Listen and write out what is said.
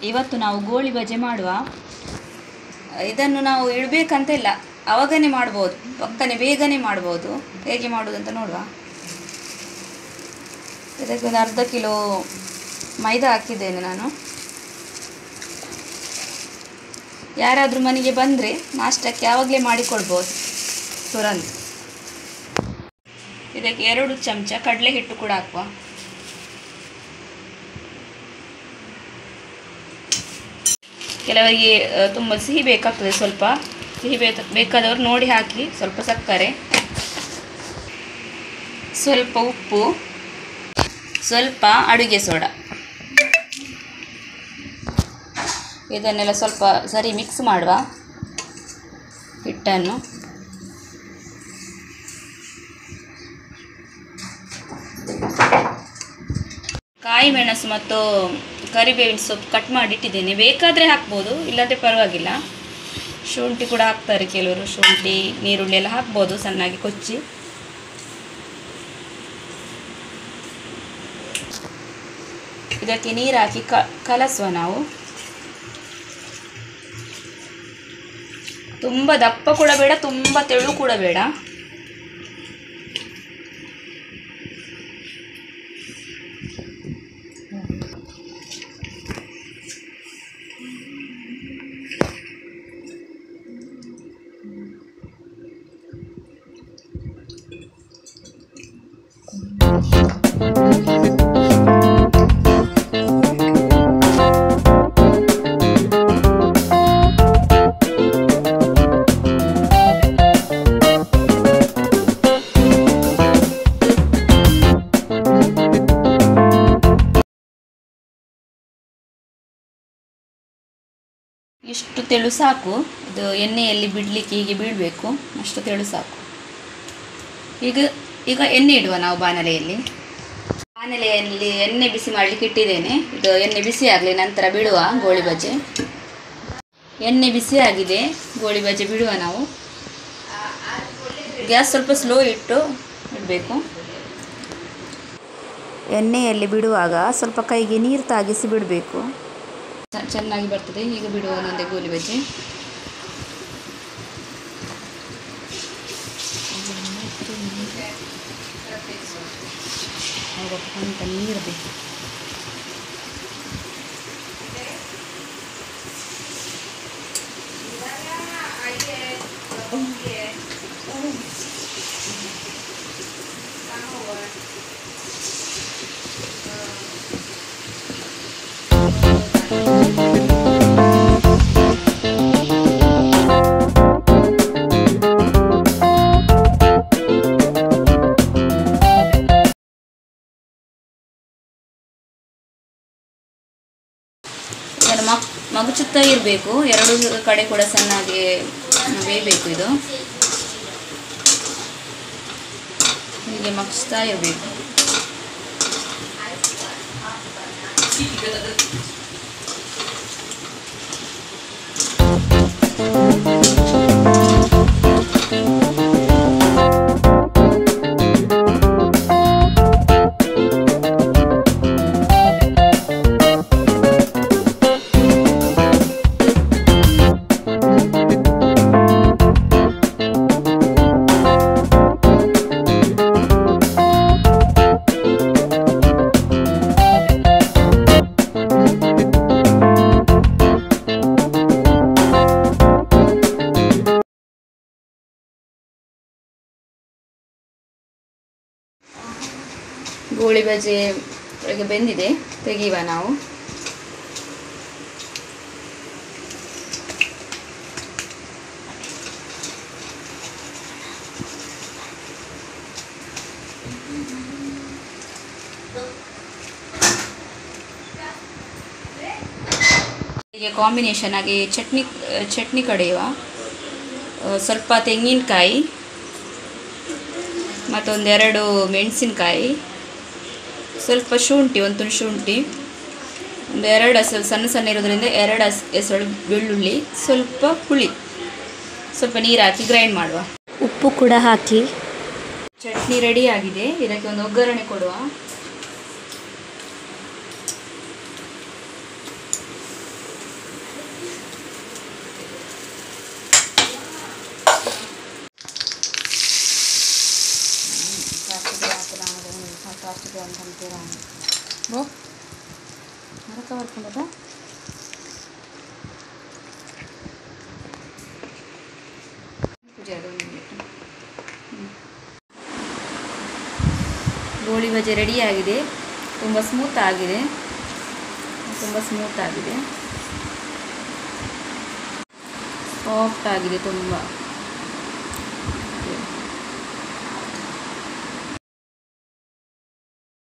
ಇವತ್ತು ನಾವು ಗೋಳಿ ಬಜೆ ಮಾಡುವ ಇದನ್ನು ನಾವು ಇಡಬೇಕಂತ ಇಲ್ಲ ಅವಾಗನೇ ಮಾಡ್ಬೋದು ಪಕ್ಕನೆ ಬೇಗನೆ ಮಾಡ್ಬೋದು ಹೇಗೆ ಮಾಡೋದಂತ ನೋಡುವ ಇದಕ್ಕೆ ಒಂದು ಅರ್ಧ ಕಿಲೋ ಮೈದಾ ಹಾಕಿದ್ದೇನೆ ನಾನು ಯಾರಾದರೂ ಮನೆಗೆ ಬಂದರೆ ನಾಷ್ಟಕ್ಕೆ ಯಾವಾಗಲೇ ಮಾಡಿಕೊಡ್ಬೋದು ತುರಂತ್ ಇದಕ್ಕೆ ಎರಡು ಚಮಚ ಕಡಲೆ ಹಿಟ್ಟು ಕೂಡ ಹಾಕುವ ಕೆಲವರಿಗೆ ಆ, ತುಂಬ ಸಿಹಿ ಬೇಕಾಗ್ತದೆ ಸ್ವಲ್ಪ ಸಿಹಿ ಬೇಕು ಬೇಕಾದವರು ನೋಡಿ ಹಾಕಿ ಸ್ವಲ್ಪ ಸಕ್ಕರೆ ಸ್ವಲ್ಪ ಉಪ್ಪು ಸ್ವಲ್ಪ ಅಡುಗೆ ಸೋಡಾ ಇದನ್ನೆಲ್ಲ ಸ್ವಲ್ಪ ಸರಿ ಮಿಕ್ಸ್ ಮಾಡುವ ಹಿಟ್ಟನ್ನು ಕಾಯಿ ಮೆಣಸು ಮತ್ತು ಕರಿಬೇವಿನ ಸೊಪ್ಪು ಕಟ್ ಮಾಡಿ ಇಟ್ಟಿದ್ದೇನೆ ಬೇಕಾದರೆ ಹಾಕ್ಬೋದು ಇಲ್ಲಾಂದರೆ ಪರವಾಗಿಲ್ಲ ಶುಂಠಿ ಕೂಡ ಹಾಕ್ತಾರೆ ಕೆಲವರು ಶುಂಠಿ ನೀರುಳ್ಳಿ ಎಲ್ಲ ಹಾಕ್ಬೋದು ಸಣ್ಣಾಗಿ ಕೊಚ್ಚಿ ಇದಕ್ಕೆ ನೀರು ಹಾಕಿ ಕ ಕಲಸುವ ನಾವು ತುಂಬ ದಪ್ಪ ಕೂಡ ಬೇಡ ತುಂಬ ತೆಳು ಕೂಡ ಬೇಡ ಇಷ್ಟು ತೆಳು ಸಾಕು ಇದು ಎಣ್ಣೆಯಲ್ಲಿ ಬಿಡಲಿಕ್ಕೆ ಹೀಗೆ ಬೀಳಬೇಕು ಅಷ್ಟು ತೆಳು ಸಾಕು ಈಗ ಈಗ ಎಣ್ಣೆ ಇಡುವ ನಾವು ಬಾಣಲೆಯಲ್ಲಿ ಬಾಣಲೆಯಲ್ಲಿ ಎಣ್ಣೆ ಬಿಸಿ ಮಾಡಲಿಕ್ಕೆ ಇಟ್ಟಿದ್ದೇನೆ ಇದು ಎಣ್ಣೆ ಬಿಸಿ ಆಗಲಿ ನಂತರ ಬಿಡುವ ಗೋಳಿ ಬಜೆ ಎಣ್ಣೆ ಬಿಸಿ ಆಗಿದೆ ಗೋಳಿ ಬಜೆ ಬಿಡುವ ನಾವು ಗ್ಯಾಸ್ ಸ್ವಲ್ಪ ಸ್ಲೋ ಇಟ್ಟು ಇಡಬೇಕು ಎಣ್ಣೆಯಲ್ಲಿ ಬಿಡುವಾಗ ಸ್ವಲ್ಪ ಕೈಗೆ ನೀರು ತಾಗಿಸಿ ಬಿಡಬೇಕು ಚ- ಚೆನ್ನಾಗಿ ಬರ್ತದೆ ಈಗ ಬಿಡುವ ಒಂದೊಂದೇ ಗೋಲಿ ಬಜ್ಜಿ ಅಂತ ನೀರು ಬೇಕು ಇದನ್ನು ಮಗ್ ಮಗುಚುತ್ತಾ ಇರಬೇಕು ಎರಡು ಕಡೆ ಕೂಡ ಚೆನ್ನಾಗಿ ಬೇಯಬೇಕು ಇದು ಹೀಗೆ ಮಗ್ಸ್ತಾ ಇರಬೇಕು ಗೋಳಿ ಬಜೆ ಈಗ ಬೆಂದಿದೆ ತೆಗೆಯುವ ನಾವು ಹೀಗೆ ಕಾಂಬಿನೇಷನ್ ಆಗಿ ಚಟ್ನಿ ಚಟ್ನಿ ಕಡೆಯುವ ಆ, ಸ್ವಲ್ಪ ತೆಂಗಿನಕಾಯಿ ಮತ್ತೊಂದೆರಡು ಮೆಣಸಿನಕಾಯಿ ಸ್ವಲ್ಪ ಶುಂಠಿ ಒಂದು ತುಂಡು ಶುಂಠಿ ಒಂದು ಎರಡು ಹಸು ಸಣ್ಣ ಸಣ್ಣ ಇರೋದ್ರಿಂದ ಎರಡು ಹಸ್ ಹೆಸರು ಬೆಳ್ಳುಳ್ಳಿ ಸ್ವಲ್ಪ ಹುಳಿ ಸ್ವಲ್ಪ ನೀರು ಹಾಕಿ ಗ್ರೈಂಡ್ ಮಾಡುವ ಉಪ್ಪು ಕೂಡ ಹಾಕಿ ಚಟ್ನಿ ರೆಡಿ ಆಗಿದೆ ಇದಕ್ಕೆ ಒಂದು ಒಗ್ಗರಣೆ ಕೊಡುವ ಆಗ್ತದೆ ಅಂತ ಅಂತೀರಾ ಬೋ ಮರಕ ಬರ್ಕೊಂಡದ ಪೂಜೆ ಅದು ಒಂದು minute. ಹ್ಮ್. ಗೋಳಿ ಬಜೆ ರೆಡಿ ಆಗಿದೆ ತುಂಬ ಸ್ಮೂತ್ ಆಗಿದೆ ತುಂಬ ಸ್ಮೂತ್ ಆಗಿದೆ ಸಾಫ್ಟ್ ಆಗಿದೆ ತುಂಬ